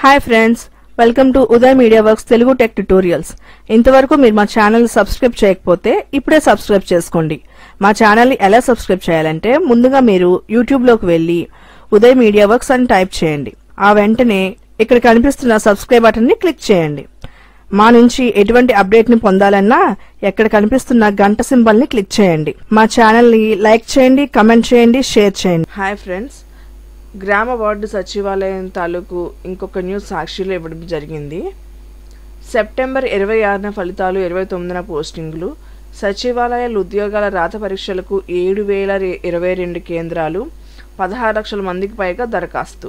hi friends welcome to Uday media works Telugu tech tutorials ఇంతవరకు మీరు మా ఛానల్ సబ్స్క్రైబ్ చేయకపోతే ఇప్పుడే సబ్స్క్రైబ్ చేసుకోండి మా ఛానల్ ని ఎలా సబ్స్క్రైబ్ చేయాలంటే ముందుగా మీరు యూట్యూబ్ లోకి వెళ్లి ఉదయ్ మీడియా వర్క్స్ అని టైప్ చేయండి ఆ వెంటనే ఇక్కడ కనిపిస్తున్న సబ్స్క్రైబ్ బటన్ ని క్లిక్ చేయండి మా నుంచి ఎటువంటి అప్డేట్ ని పొందాలన్నా ఎక్కడ కనిపిస్తున్న గంట సింబల్ ని క్లిక్ చేయండి మా ఛానల్ ని లైక్ చేయండి కమెంట్ చేయండి షేర్ చేయండి హాయ్ ఫ్రెండ్స్ గ్రామ వార్డు సచివాలయం తాలూకు ఇంకొక న్యూస్ సాక్షిలో ఇవ్వడం జరిగింది సెప్టెంబర్ ఇరవై ఆరున ఫలితాలు ఇరవై తొమ్మిదిన పోస్టింగులు సచివాలయాల ఉద్యోగాల రాత పరీక్షలకు ఏడు వేల ఇరవై రెండు కేంద్రాలు పదహారు లక్షల మందికి పైగా దరఖాస్తు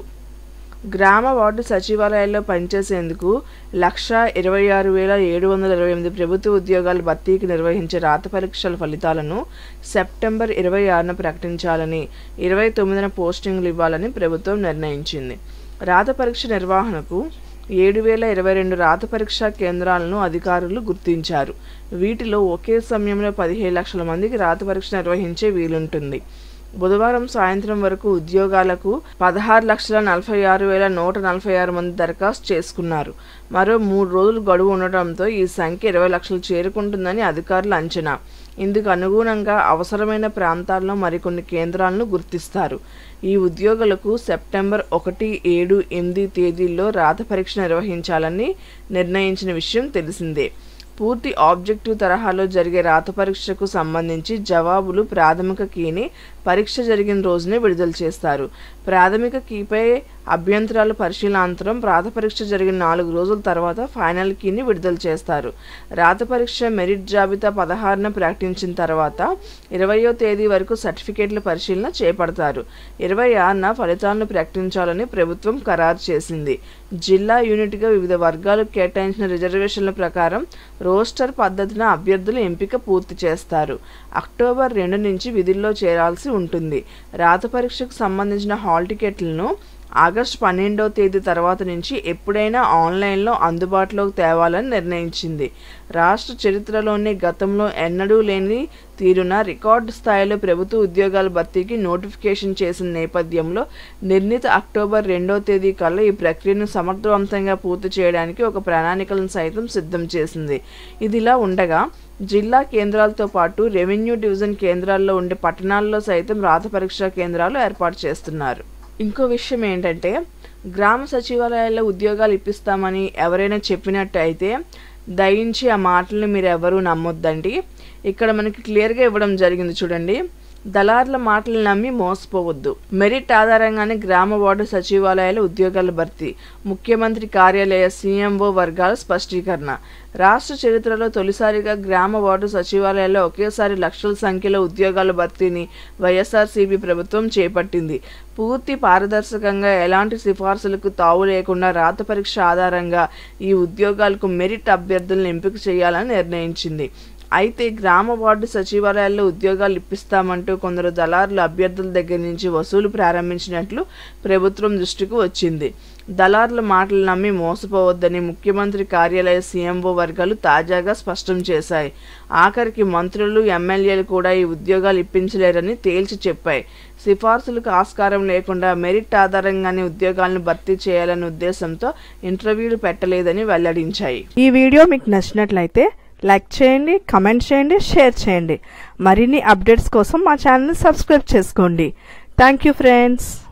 గ్రామ వార్డు సచివాలయాల్లో పనిచేసేందుకు లక్ష ఇరవై ఆరు వేల ఏడు వందల ఇరవై ఎనిమిది ప్రభుత్వ ఉద్యోగాల భర్తీకి నిర్వహించే రాత పరీక్షల ఫలితాలను సెప్టెంబర్ ఇరవై ఆరున ప్రకటించాలని ఇరవై తొమ్మిదిన పోస్టింగ్లు ఇవ్వాలని ప్రభుత్వం నిర్ణయించింది రాత పరీక్ష నిర్వహణకు ఏడు వేల ఇరవై రెండు రాత పరీక్షా కేంద్రాలను అధికారులు గుర్తించారు వీటిలో ఒకే సమయంలో పదిహేడు లక్షల మందికి రాత పరీక్ష నిర్వహించే వీలుంటుంది బుధవారం సాయంత్రం వరకు ఉద్యోగాలకు పదహారు లక్షల నలభై ఆరు వేల నూట నలభై ఆరు మంది దరఖాస్తు చేసుకున్నారు మరో మూడు రోజులు గడువు ఉండటంతో ఈ సంఖ్య ఇరవై లక్షలు చేరుకుంటుందని అధికారులు అంచనా ఇందుకు అనుగుణంగా అవసరమైన ప్రాంతాల్లో మరికొన్ని కేంద్రాలను గుర్తిస్తారు ఈ ఉద్యోగులకు సెప్టెంబర్ ఒకటి ఏడు ఎనిమిది తేదీల్లో రాత పరీక్ష నిర్వహించాలని నిర్ణయించిన విషయం తెలిసిందే పూర్తి ఆబ్జెక్టివ్ తరహాలో జరిగే రాత పరీక్షకు సంబంధించి జవాబులు ప్రాథమిక కీని పరీక్ష జరిగిన రోజునే విడుదల చేస్తారు ప్రాథమిక కీపై అభ్యంతరాల పరిశీలనాంతరం రాత పరీక్ష జరిగిన నాలుగు రోజుల తర్వాత ఫైనల్ కీని విడుదల చేస్తారు రాత పరీక్ష మెరిట్ జాబితా పదహారున ప్రకటించిన తర్వాత ఇరవయో తేదీ వరకు సర్టిఫికేట్ల పరిశీలన చేపడతారు ఇరవై ఆరున ఫలితాలను ప్రకటించాలని ప్రభుత్వం ఖరారు చేసింది జిల్లా యూనిట్గా వివిధ వర్గాలకు కేటాయించిన రిజర్వేషన్ల ప్రకారం రోస్టర్ పద్ధతిన అభ్యర్థుల ఎంపిక పూర్తి చేస్తారు అక్టోబర్ రెండు నుంచి విధుల్లో చేరాల్సి ఉంటుంది రాత పరీక్షకు సంబంధించిన హాల్ టికెట్లను ఆగస్టు పన్నెండవ తేదీ తర్వాత నుంచి ఎప్పుడైనా ఆన్లైన్లో అందుబాటులోకి తేవాలని నిర్ణయించింది రాష్ట్ర చరిత్రలోనే గతంలో ఎన్నడూ లేని తీరున రికార్డు స్థాయిలో ప్రభుత్వ ఉద్యోగాల భర్తీకి నోటిఫికేషన్ చేసిన నేపథ్యంలో నిర్ణీత అక్టోబర్ రెండో తేదీ కల్లా ఈ ప్రక్రియను సమర్థవంతంగా పూర్తి చేయడానికి ఒక ప్రణాళికలను సైతం సిద్ధం చేసింది ఇదిలా ఉండగా జిల్లా కేంద్రాలతో పాటు రెవెన్యూ డివిజన్ కేంద్రాల్లో ఉండే పట్టణాల్లో సైతం రాత పరీక్షా కేంద్రాలు ఏర్పాటు చేస్తున్నారు ఇంకో విషయం ఏంటంటే గ్రామ సచివాలయాల్లో ఉద్యోగాలు ఇప్పిస్తామని ఎవరైనా చెప్పినట్టు అయితే దయించి ఆ మాటల్ని మీరు ఎవరూ నమ్మొద్దండి ఇక్కడ మనకి క్లియర్గా ఇవ్వడం జరిగింది చూడండి దళారుల మాటలు నమ్మి మోసపోవద్దు మెరిట్ ఆధారంగానే గ్రామ వార్డు సచివాలయాల ఉద్యోగాల భర్తీ ముఖ్యమంత్రి కార్యాలయ సీఎంఓ వర్గాల స్పష్టీకరణ రాష్ట్ర చరిత్రలో తొలిసారిగా గ్రామ వార్డు సచివాలయాల్లో ఒకేసారి లక్షల సంఖ్యలో ఉద్యోగాల భర్తీని వైఎస్ఆర్సీపీ ప్రభుత్వం చేపట్టింది పూర్తి పారదర్శకంగా ఎలాంటి సిఫార్సులకు తావు లేకుండా రాత పరీక్ష ఆధారంగా ఈ ఉద్యోగాలకు మెరిట్ అభ్యర్థులను ఎంపిక చేయాలని నిర్ణయించింది అయితే గ్రామ వార్డు సచివాలయాల్లో ఉద్యోగాలు ఇప్పిస్తామంటూ కొందరు దళారులు అభ్యర్థుల దగ్గర నుంచి వసూలు ప్రారంభించినట్లు ప్రభుత్వం దృష్టికి వచ్చింది దళారుల మాటలు నమ్మి మోసపోవద్దని ముఖ్యమంత్రి కార్యాలయ సీఎంఓ వర్గాలు తాజాగా స్పష్టం చేశాయి ఆఖరికి మంత్రులు ఎమ్మెల్యేలు కూడా ఈ ఉద్యోగాలు ఇప్పించలేరని తేల్చి చెప్పాయి సిఫార్సులకు ఆస్కారం లేకుండా మెరిట్ ఆధారంగానే ఉద్యోగాలను భర్తీ చేయాలనే ఉద్దేశంతో ఇంటర్వ్యూలు పెట్టలేదని వెల్లడించాయి ఈ వీడియో మీకు నచ్చినట్లయితే లైక్ చేయండి కమెంట్ చేయండి షేర్ చేయండి మరిన్ని అప్డేట్స్ కోసం మా ఛానల్ని సబ్స్క్రైబ్ చేసుకోండి థ్యాంక్ యూ ఫ్రెండ్స్